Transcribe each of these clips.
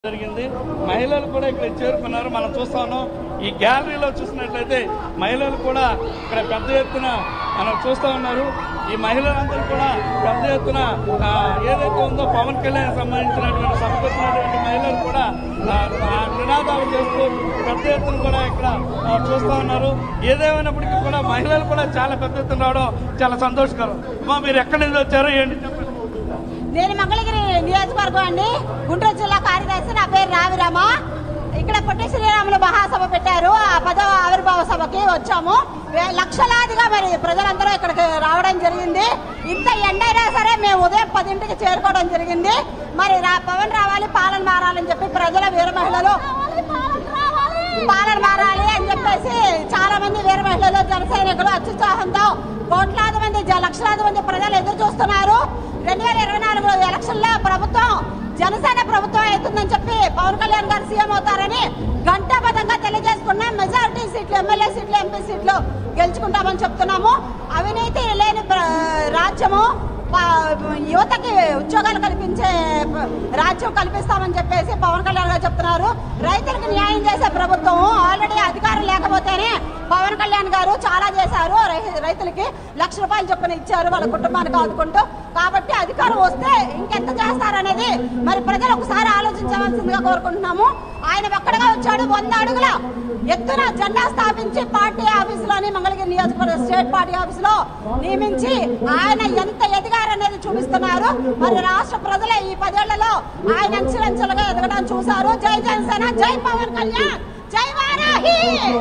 జరిగింది మహిళలు కూడా ఇక్కడ చేరుకున్నారు మనం చూస్తా ఉన్నాం ఈ గ్యాలరీలో చూసినట్లయితే మహిళలు కూడా ఇక్కడ పెద్ద ఎత్తున మనం చూస్తా ఉన్నారు ఈ మహిళలందరూ కూడా పెద్ద ఎత్తున ఆ, ఏదైతే ఉందో పవన్ కళ్యాణ్ సంబంధించినటువంటి సభకు వచ్చినటువంటి మహిళలు కూడా ఆ, ఆ నినాదాలు చేస్తూ పెద్ద ఎత్తున కూడా ఇక్కడ ఆ, చూస్తా ఉన్నారు ఏదేమైనప్పటికీ కూడా మహిళలు కూడా చాలా పెద్ద ఎత్తున రావడం చాలా సంతోషకరం అమ్మా మీరు ఎక్కడి నుంచి వచ్చారో ఏంటి చెప్పండి నేను మంగళగిరి నియోజకవర్గం అండి గుంటూరు జిల్లా కార్యదర్శి నా పేరు రావిరామ ఇక్కడ పొట్టి శ్రీరాములు మహాసభ పెట్టారు ఆ పదవ ఆవిర్భావ సభకి వచ్చాము వే- లక్షలాదిగా మరి ప్రజలందరూ ఇక్కడికి రావడం జరిగింది ఇంత ఎండ అయినా సరే మేము ఉదయం పదింటికి చేరుకోవడం జరిగింది మరి రా పవన్ రావాలి పాలన మారాలని చెప్పి ప్రజల వీర మహిళలు పాలన మారాలి అని చెప్పేసి చాలా మంది వీర మహిళలు జన సైనికులు అత్యుత్సాహంతో కోట్లాది మంది జ- లక్షలాది మంది ప్రజలు ఎదురు చూస్తున్నారు రెండు వేల ఇరవై నాలుగు ఎలక్షన్ లో ప్రభుత్వం జనసేన ప్రభుత్వం అవుతుందని చెప్పి పవన్ కళ్యాణ్ గారు సీఎం అవుతారని గంటాబద్ధంగా తెలియజేసుకున్నాం మెజారిటీ సీట్లు ఎమ్మెల్యే సీట్లు ఎంపీ సీట్లు గెలుచుకుంటామని చెప్తున్నాము అవినీతి లేని ప్ర- రాజ్యము ప- యువతకి ఉద్యోగాలు కల్పించే ప- రాజ్యం కల్పిస్తామని చెప్పేసి పవన్ కళ్యాణ్ గారు చెప్తున్నారు రైతులకు న్యాయం చేసే ప్రభుత్వం ఆల్రెడీ అధికారం లేకపోతేనే పవన్ కళ్యాణ్ గారు చాలా చేశారు రై- రైతులకి లక్ష రూపాయలు చొప్పున ఇచ్చారు వాళ్ళ కుటుంబానికి ఆదుకుంటూ కాబట్టి అధికారం వస్తే ఇంకెంత చేస్తారనేది మరి ప్రజలు ఒకసారి ఆలోచించవలసిందిగా కోరుకుంటున్నాము ఆయన ఒక్కడగా వచ్చాడు వంద అడుగుల ఎత్తున జెండా స్థాపించి పార్టీ ఆఫీసులోని మంగళగిరి నియోజకవర్గ స్టేట్ పార్టీ ఆఫీసులో నియమించి ఆయన ఎంత ఎదిగారనేది చూపిస్తున్నారు మరి రాష్ట్ర ప్రజలే ఈ పదేళ్లలో ఆయన అంచెలంచెలుగా ఎదగడం చూశారు జై జనసేన జై పవన్ కళ్యాణ్ జై వారాహి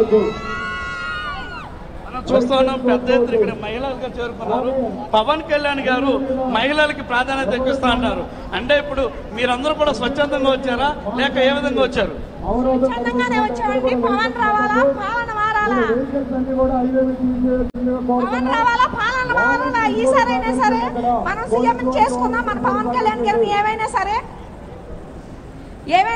మనం చూస్తా ఉన్నాం పెద్ద ఎత్తున ఇక్కడ మహిళలుగా చేరుకున్నారు పవన్ కళ్యాణ్ గారు మహిళలకి ప్రాధాన్యత ఎక్కువస్తా అన్నారు అంటే ఇప్పుడు మీరందరూ కూడా స్వచ్ఛందంగా వచ్చారా లేక ఏ విధంగా వచ్చారు స్వచ్ఛందంగానే వచ్చామండి పవన్ రావాలా పాలన మారాలా పవన్ రావాలా పాలన మారాలా ఈసారైనా సరే మనం సీఎం చేసుకుందాం మన పవన్ కళ్యాణ్ గారిని ఏమైనా సరే ఏమైనా